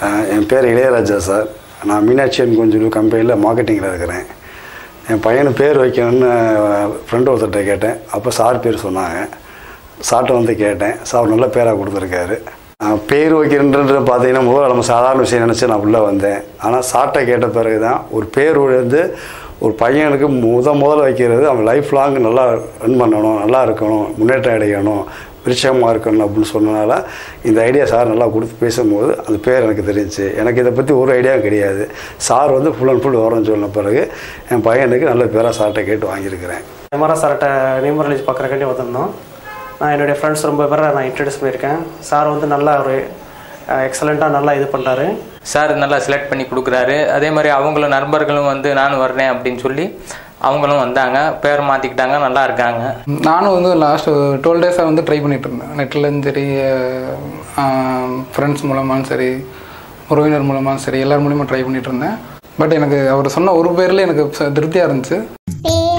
அஹ் என் பேர் இளையராஜா சார் நான் மீனாட்சியன் கொஞ்சம் கம்பெனியில் மார்க்கெட்டிங்கில் இருக்கிறேன் என் பையனு பேர் வைக்கணும்னு ஃப்ரெண்டு ஒருத்தர்கிட்ட கேட்டேன் அப்போ சார் பேர் சொன்னாங்க சார்ட்ட வந்து கேட்டேன் சார் நல்ல பேராக கொடுத்துருக்காரு அஹ் பேர் வைக்கிறன்றது பார்த்தீங்கன்னா முதல்ல நம்ம சாதாரண விஷயம் நினச்சி நான் உள்ளே வந்தேன் ஆனால் சார்ட்ட கேட்ட பிறகு தான் ஒரு பேர் வந்து ஒரு பையனுக்கு முத முதல்ல வைக்கிறது அவன் லைஃப் லாங் நல்லா ரன் பண்ணணும் நல்லா இருக்கணும் முன்னேற்றம் அடையணும் விருட்சமாக இருக்கணும் அப்படின்னு சொன்னனால இந்த ஐடியா சார் நல்லா கொடுத்து பேசும்போது அந்த பேர் எனக்கு தெரிஞ்சுச்சு எனக்கு இதை பற்றி ஒரு ஐடியாவும் கிடையாது சார் வந்து ஃபுல் அண்ட் ஃபுல் வரணும்னு சொன்ன பிறகு என் பையனுக்கு நல்ல பேராக சார்கிட்ட கேட்டு வாங்கியிருக்கிறேன் எம்ஆர்ஆ சார்கிட்ட நியூ ரிலீஸ் பார்க்குறக்காண்டி வந்திருந்தோம் நான் என்னுடைய ஃப்ரெண்ட்ஸ் ரொம்ப பேரை நான் இன்ட்ரடியூஸ் பண்ணியிருக்கேன் சார் வந்து நல்லா ஒரு எக்ஸலண்ட்டாக நல்லா இது பண்ணுறாரு சார் நல்லா செலக்ட் பண்ணி கொடுக்குறாரு அதே மாதிரி அவங்களும் நண்பர்களும் வந்து நானும் வர்றேன் அப்படின்னு சொல்லி அவங்களும் வந்தாங்க பேர் மாற்றிக்கிட்டாங்க நல்லா இருக்காங்க நானும் வந்து லாஸ்ட் டுவெல் டேஸாக வந்து ட்ரை பண்ணிட்டு இருந்தேன் நெட்லேயும் சரி ஃப்ரெண்ட்ஸ் மூலமாகவும் சரி உறவினர் மூலமாகவும் சரி எல்லார் மூலியமாக ட்ரை பண்ணிட்டு இருந்தேன் பட் எனக்கு அவர் சொன்ன ஒரு பேரில் எனக்கு திருப்தியாக இருந்துச்சு பேர்